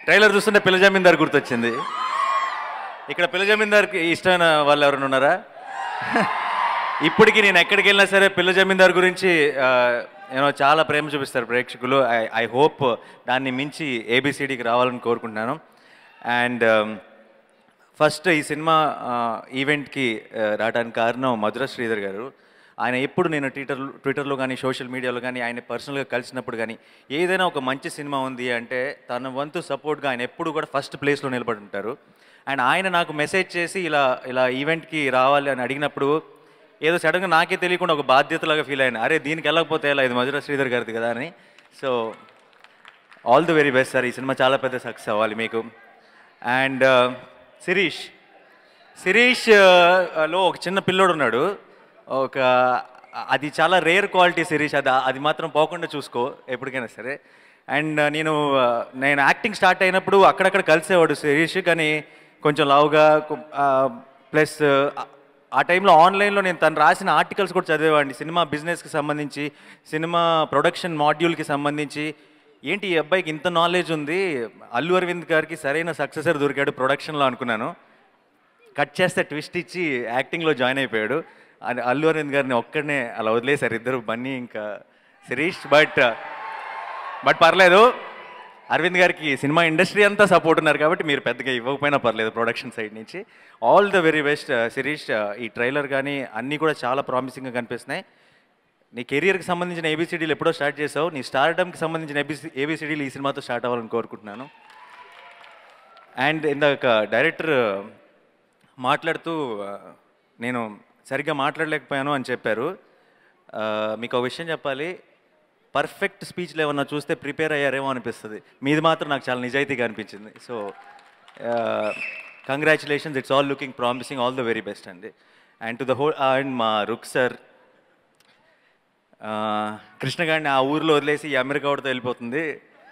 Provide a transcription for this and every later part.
trailer చూస్తుంటే పిల్ల జమీందార్ గుర్తొచ్చింది ఇక్కడ పిల్ల జమీందార్కి ఇష్టమైన వాళ్ళు ఎవరైనా ఉన్నారా ఇప్పటికి నేను ఎక్కడికి వెళ్ళినా సరే పిల్ల జమీందార్ గురించి నేను చాలా ప్రేమ చూపిస్తారు ప్రేక్షకులు ఐ ఐ హోప్ దాన్ని మించి ఏబిసిడికి రావాలని కోరుకుంటున్నాను అండ్ ఫస్ట్ ఈ సినిమా ఈవెంట్కి రావడానికి కారణం మధుర శ్రీధర్ గారు ఆయన ఎప్పుడు నేను ట్విట్టర్ ట్విట్టర్లో కానీ సోషల్ మీడియాలో కానీ ఆయన పర్సనల్గా కలిసినప్పుడు కానీ ఏదైనా ఒక మంచి సినిమా ఉంది అంటే తన వంతు సపోర్ట్గా ఆయన ఎప్పుడు కూడా ఫస్ట్ ప్లేస్లో నిలబడి ఉంటారు అండ్ ఆయన నాకు మెసేజ్ చేసి ఇలా ఇలా ఈవెంట్కి రావాలి అని అడిగినప్పుడు ఏదో సడన్గా నాకే తెలియకుండా ఒక బాధ్యతలాగా ఫీల్ అయ్యాను అరే దీనికి వెళ్ళకపోతే ఎలా ఇది మధుర శ్రీధర్ గారిది కదా అని so all the very best sir ఈ సినిమా చాలా పెద్ద సక్సెస్ అవ్వాలి మీకు అండ్ శిరీష్ శిరీష్ ఆ, లో ఒక చిన్న పిల్లోడు ఉన్నాడు ఒక అది చాలా రేర్ క్వాలిటీ శిరీష్ అది అది మాత్రం పోకుండా చూసుకో ఎప్పటికైనా సరే అండ్ నేను ఆ, నేను యాక్టింగ్ స్టార్ట్ అయినప్పుడు అక్కడక్కడ కలిసేవాడు శిరీష్ కానీ కొంచెం లావుగా ప్లస్ ఆ టైంలో ఆన్లైన్లో నేను తను రాసిన ఆర్టికల్స్ కూడా చదివేవాడిని సినిమా బిజినెస్కి సంబంధించి సినిమా ప్రొడక్షన్ మాడ్యూల్కి సంబంధించి ఏంటి ఈ అబ్బాయికి ఇంత నాలెడ్జ్ ఉంది అల్లు అరవింద్ గారికి సరైన సక్సెసర్ దొరికాడు ప్రొడక్షన్లో అనుకున్నాను కట్ చేస్తే ట్విస్ట్ ఇచ్చి యాక్టింగ్లో జాయిన్ అయిపోయాడు అది అల్లు అరవింద్ గారిని ఒక్కడనే అలా వదిలేశారు ఇద్దరు బన్నీ ఇంకా శిరీష్ బట్ బట్ పర్లేదు అరవింద్ గారికి సినిమా ఇండస్ట్రీ అంతా సపోర్ట్ ఉన్నారు కాబట్టి మీరు పెద్దగా ఇవ్వకపోయినా పర్లేదు ప్రొడక్షన్ సైడ్ నుంచి all the very best Sirish ఈ ట్రైలర్ కానీ అన్నీ కూడా చాలా ప్రామిసింగ్గా కనిపిస్తున్నాయి నీ కెరియర్కి సంబంధించిన ఏబిసిడీలు ఎప్పుడో స్టార్ట్ చేసావు నీ స్టార్డమ్కి సంబంధించిన ఏబిసి ఏబిసిడీలు ఈ సినిమాతో స్టార్ట్ అవ్వాలని కోరుకుంటున్నాను అండ్ ఇందాక డైరెక్టర్ మాట్లాడుతూ ఆ, నేను సరిగ్గా మాట్లాడలేకపోయాను అని చెప్పారు ఆ, మీకు ఒక విషయం చెప్పాలి పర్ఫెక్ట్ స్పీచ్లు ఏమన్నా చూస్తే ప్రిపేర్ అయ్యారేమో అనిపిస్తుంది మీది మాత్రం నాకు చాలా నిజాయితీగా అనిపించింది so congratulations it's all looking promising all the very best అండి and to the whole and మా రుక్ సార్ కృష్ణ గారిని ఆ ఊర్లో వదిలేసి ఈ అమెరికా వాడితో వెళ్ళిపోతుంది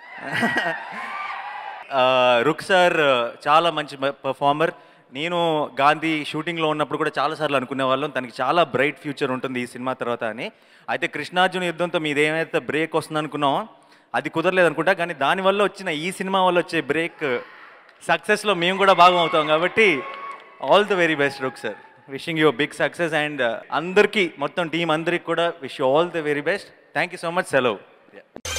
ఆ, రుక్ సార్ చాలా మంచి పర్ఫార్మర్ నేను గాంధీ షూటింగ్లో ఉన్నప్పుడు కూడా చాలాసార్లు అనుకునే వాళ్ళం తనకి చాలా బ్రైట్ ఫ్యూచర్ ఉంటుంది ఈ సినిమా తర్వాత అని అయితే కృష్ణార్జున యుద్ధంతో మీది ఏమైతే బ్రేక్ వస్తుంది అనుకున్నాం అది కుదరలేదు అనుకుంటా కానీ దానివల్ల వచ్చిన ఈ సినిమా వల్ల వచ్చే బ్రేక్ సక్సెస్లో మేము కూడా భాగం అవుతాం కాబట్టి ఆల్ ద వెరీ బెస్ట్ రుక్ sir wishing you big success and అందరికీ మొత్తం టీం అందరికి కూడా wish all the very best thank you so much సెలవు